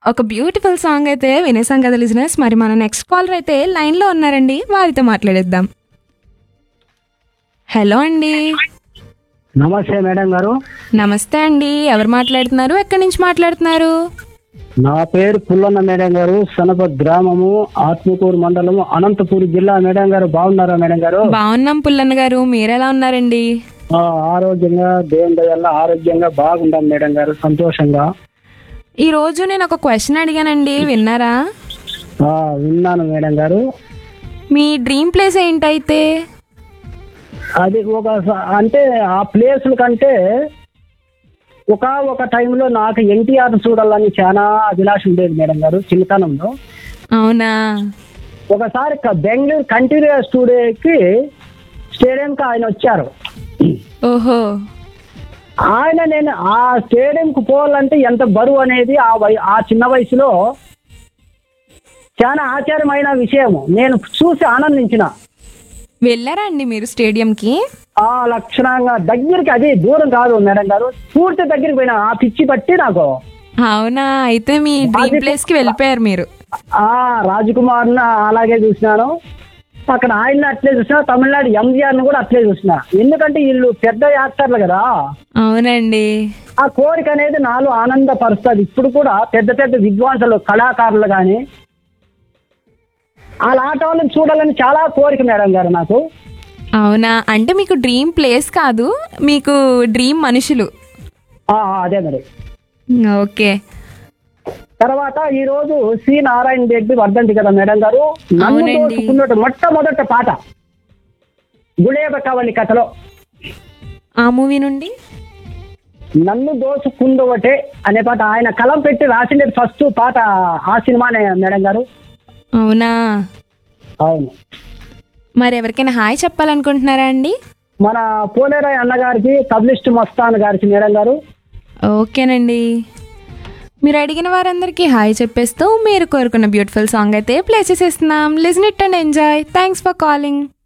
ఒక beautiful song అయితే వినేసాం కదా లిజినెస్ మరి మన నెక్స్ట్ కాలర్ అయితే లైన్లో ఉన్నారండి వారితో మాట్లాడేద్దాం హలో అండి నమస్తే మేడం గారు నమస్తే అండి ఎవరు మాట్లాడుతున్నారు ఎక్కడి నుంచి మాట్లాడుతున్నారు నా పేరు పుల్లన్న మేడం గారు సనప గ్రామము ఆత్మకూరు మండలము అనంతపూర్ జిల్లా మేడం గారు బాగున్నారా మేడం గారు బాగున్నాం పుల్లన్న గారు మీరెలా ఉన్నారండి ఆ, ఆరోగ్యంగా దేవుని దయ వల్ల ఆరోగ్యంగా బాగుంటాం మేడం గారు సంతోషంగా ఈ రోజు నేను ఒక క్వశ్చన్ అడిగానండి విన్నారా ఆ, విన్నాను మేడం గారు మీ డ్రీమ్ ప్లేస్ ఏంటైతే అది ఒక స- అంటే ఆ ప్లేసుల కంటే ఒక ఒక టైంలో నాకు ఎన్టీఆర్ చూడాలని చాలా అభిలాష ఉండేది మేడం గారు చిన్నతనంలో అవునా ఒకసారి క- బెంగళూరు కంటిన్యూ స్టూడియోకి స్టేడియంకి ఆయన వచ్చారు ఓహో ఆయన నేను ఆ స్టేడియంకి పోవాలంటే ఎంత బరువు అనేది ఆ వయ ఆ చిన్న వయసులో చాలా ఆశ్చర్యమైన విషయము నేను చూసి ఆనందించిన వెళ్ళారా అండి మీరు స్టేడియంకి ఆ లక్షణంగా దగ్గరికి అది దూరం కాదు మేడం గారు పూర్తి దగ్గరికి పోయినా ఆ పిచ్చి పట్టి నాకు అవునా అయితే మీ డ్రీమ్ ప్లేస్ కి వెళ్ళిపోయారు మీరు ఆ రాజకుమార్ అలాగే చూసినాను అక్కడ ఆయన అట్లే చూసినా తమిళనాడు ఎంజిఆర్ ని కూడా అట్లే చూసిన ఎందుకంటే వీళ్ళు పెద్ద యాక్టర్లు కదా అవునండి ఆ కోరిక అనేది నాలో ఆనందపరుస్తుంది ఇప్పుడు కూడా పెద్ద పెద్ద విద్వాంసులు కళాకారులు కానీ వాళ్ళ ఆట వాళ్ళని చూడాలని చాలా కోరిక మేడం గారు నాకు అవునా అంటే మీకు డ్రీమ్ ప్లేస్ కాదు మీకు డ్రీమ్ మనుషులు ఆ, ఆ, అదే మరి ఓకే తర్వాత ఈ రోజు సి నారాయణ రెడ్డి వర్ధంతి కదా మేడం గారు నన్ను అవునండి. దోచుకున్నట్టు మొట్టమొదట పాట గుళేబ కవలి కథలో ఆ మూవీ నుండి నన్ను దోచుకుందొకటే అనే పాట ఆయన కలం పెట్టి రాసిండేది ఫస్ట్ పాట ఆ సినిమానే మేడం గారు అవునా అవును మరి ఎవరికైనా హాయ్ చెప్పాలనుకుంటున్నారా అండి మన పోలేరాయ్ అన్నగారికి పబ్లిస్ట్ మస్తాన్ గారికి మేడం గారు ఓకేనండి మీరు అడిగిన వారందరికీ హాయ్ చెప్పేస్తూ మీరు కోరుకున్న బ్యూటిఫుల్ సాంగ్ అయితే ప్లే చేసేస్తున్నాం listen it and enjoy thanks for calling